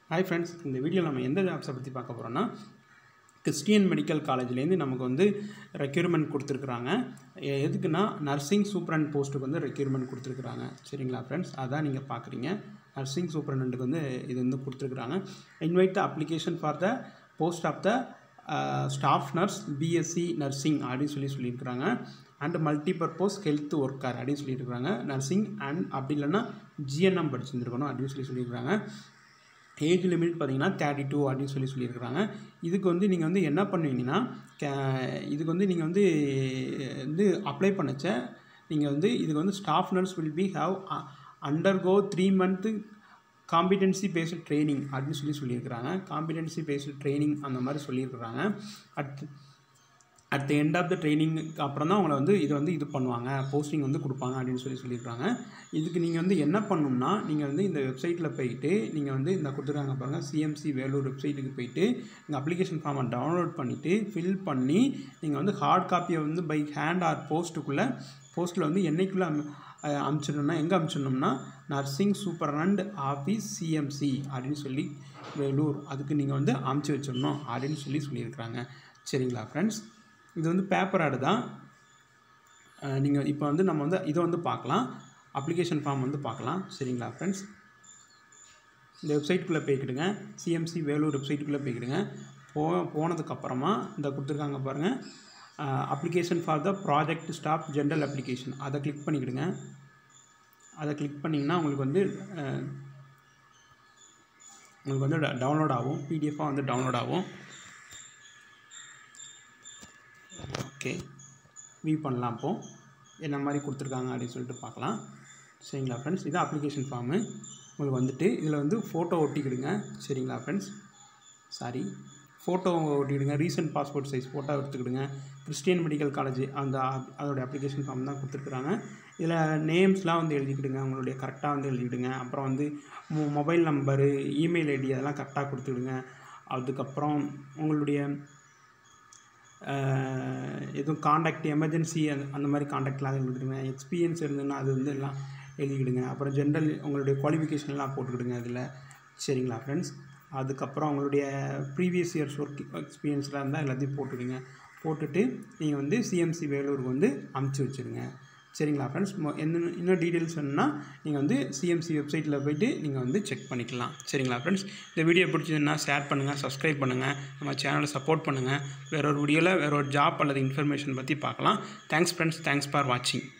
hi friends இந்த வீடியோவில் நம்ம எந்த ஜாப்ஸை பற்றி பார்க்க போகிறோம்னா கிறிஸ்டியன் மெடிக்கல் காலேஜ்லேருந்து நமக்கு வந்து ரெக்யூர்மெண்ட் கொடுத்துருக்குறாங்க எ- எதுக்குன்னா நர்சிங் சூப்பரண்ட் போஸ்ட்டுக்கு வந்து ரெக்யூர்மெண்ட் கொடுத்துருக்குறாங்க சரிங்களா ஃப்ரெண்ட்ஸ் அதான் நீங்கள் பார்க்குறீங்க நர்சிங் சூப்பரண்ட்டுக்கு வந்து இது வந்து கொடுத்துருக்குறாங்க invite the application for the post of the staff nurse BSc nursing அப்படின்னு சொல்லி சொல்லியிருக்கிறாங்க அண்ட் மல்டிபர்பஸ் ஹெல்த் ஒர்க்கர் அப்படின்னு சொல்லியிருக்கிறாங்க நர்சிங் அண்ட் அப்படி இல்லைன்னா ஜிஎன்எம் படிச்சிருந்துருக்கணும் அப்படின்னு சொல்லி சொல்லியிருக்கிறாங்க ஏஜ் லிமிட் பார்த்தீங்கன்னா தேர்ட்டி டூ அப்படின்னு சொல்லி சொல்லியிருக்கிறாங்க இதுக்கு வந்து நீங்கள் வந்து என்ன பண்ணுவீங்கன்னா கே இதுக்கு வந்து நீங்கள் வந்து வந்து அப்ளை பண்ணச்ச நீங்கள் வந்து இதுக்கு வந்து staff nurse will be have undergo three month competency based training அப்படின்னு சொல்லி சொல்லியிருக்கிறாங்க காம்பிடென்சி பேஸ்டு ட்ரைனிங் அந்த மாதிரி சொல்லியிருக்கிறாங்க at at the end of the ட்ரைனிங்க்கு அப்புறம் தான் உங்களை வந்து இது வந்து இது பண்ணுவாங்க போஸ்டிங் வந்து கொடுப்பாங்க அப்படின்னு சொல்லி சொல்லியிருக்காங்க இதுக்கு நீங்கள் வந்து என்ன பண்ணணும்னா நீங்கள் வந்து இந்த வெப்சைட்டில் போயிட்டு நீங்கள் வந்து இந்த கொடுத்துருக்காங்க பாருங்கள் சிஎம்சி வேலூர் வெப்சைட்டுக்கு போயிட்டு இந்த அப்ளிகேஷன் ஃபார்மை டவுன்லோட் பண்ணிவிட்டு ஃபில் பண்ணி நீங்கள் வந்து ஹார்ட் காப்பியை வந்து பை ஹேண்ட் ஆர் போஸ்ட்டுக்குள்ளே போஸ்ட்டில் வந்து என்னைக்குள்ளே அம் அமுச்சிடணும்னா எங்கே அமுச்சிடணும்னா நர்சிங் சூப்பரண்ட் ஆஃபீஸ் சிஎம்சி அப்படின்னு சொல்லி வேலூர் அதுக்கு நீங்கள் வந்து அமுச்சு வச்சிடணும் அப்படின்னு சொல்லி சொல்லியிருக்கிறாங்க சரிங்களா ஃப்ரெண்ட்ஸ் இது வந்து பேப்பர் ஆடு தான் நீங்கள் இப்போ வந்து நம்ம வந்து இதை வந்து பார்க்கலாம் அப்ளிகேஷன் ஃபார்ம் வந்து பார்க்கலாம் சரிங்களா ஃப்ரெண்ட்ஸ் இந்த வெப்சைட்டுக்குள்ளே போய்க்கிடுங்க சிஎம்சி வேலூர் வெப்சைட்டுக்குள்ளே போய்க்கிடுங்க போ போனதுக்கப்புறமா இந்த கொடுத்துருக்காங்க பாருங்கள் application for the project staff general application அதை கிளிக் பண்ணிக்கிடுங்க அதை கிளிக் பண்ணிங்கன்னா உங்களுக்கு வந்து அஹ், உங்களுக்கு வந்து டவுன்லோட் ஆகும் பிடிஎஃபாக வந்து டவுன்லோட் ஆகும் ஓகே வியூ பண்ணலாம் அப்போ என்ன மாதிரி கொடுத்துருக்காங்க அப்படின்னு சொல்லிட்டு பார்க்கலாம் சரிங்களா ஃப்ரெண்ட்ஸ் இது அப்ளிகேஷன் ஃபார்மு உங்களுக்கு வந்துட்டு இதில் வந்து ஃபோட்டோ ஒட்டிக்கிடுங்க சரிங்களா ஃப்ரெண்ட்ஸ் சாரி ஃபோட்டோ ஒட்டிக்கிடுங்க ரீசெண்ட் பாஸ்போர்ட் சைஸ் ஃபோட்டோ எடுத்துக்கிடுங்க கிறிஸ்டியன் மெடிக்கல் காலேஜ் அந்த அப்- அதோடைய அப்ளிகேஷன் ஃபார்ம் தான் கொடுத்துருக்குறாங்க இதில் நேம்ஸ்லாம் வந்து எழுதிக்கிடுங்க உங்களுடைய கரெக்டாக வந்து எழுதிக்கிடுங்க அப்புறம் வந்து மொ- மொபைல் நம்பரு இமெயில் ஐடி அதெல்லாம் கரெக்டாக கொடுத்துக்கிடுங்க அதுக்கப்புறம் உங்களுடைய அஹ் எதுவும் காண்டாக்ட் எமர்ஜென்சி அந்த அந்த மாதிரி காண்டாக்ட்லாம் எழுதிடுங்க எக்ஸ்பீரியன்ஸ் இருந்ததுன்னா அது வந்து எல்லாம் எழுதிக்கிடுங்க அப்புறம் ஜென்ரல் உங்களுடைய குவாலிஃபிகேஷன்லாம் போட்டுக்கிடுங்க அதில் சரிங்களா ஃப்ரெண்ட்ஸ் அதுக்கப்புறம் உங்களுடைய ப்ரீவியஸ் இயர்ஸ் ஒர்க் எக்ஸ்பீரியன்ஸ்லாம் இருந்தால் எல்லாத்தையும் போட்டுடுங்க போட்டுட்டு நீங்கள் வந்து சிஎம்சி வேலூருக்கு வந்து அமுச்சு வச்சுருங்க சரிங்களா ஃப்ரெண்ட்ஸ் என்ன இன்னும் டீட்டெயில்ஸ் வேணும்னா நீங்கள் வந்து சிஎம்சி வெப்சைட்டில் போயிட்டு நீங்கள் வந்து செக் பண்ணிக்கலாம் சரிங்களா ஃப்ரெண்ட்ஸ் இந்த வீடியோ பிடிச்சதுன்னா ஷேர் பண்ணுங்கள் சப்ஸ்கிரைப் பண்ணுங்கள் நம்ம சேனலை சப்போர்ட் பண்ணுங்கள் வேற ஒரு வீடியோவில் வேற ஒரு ஜாப் அல்லது இன்ஃபர்மேஷன் பற்றி பார்க்கலாம் தேங்க்ஸ் ஃப்ரெண்ட்ஸ் தேங்க்ஸ் ஃபார் வாட்சிங்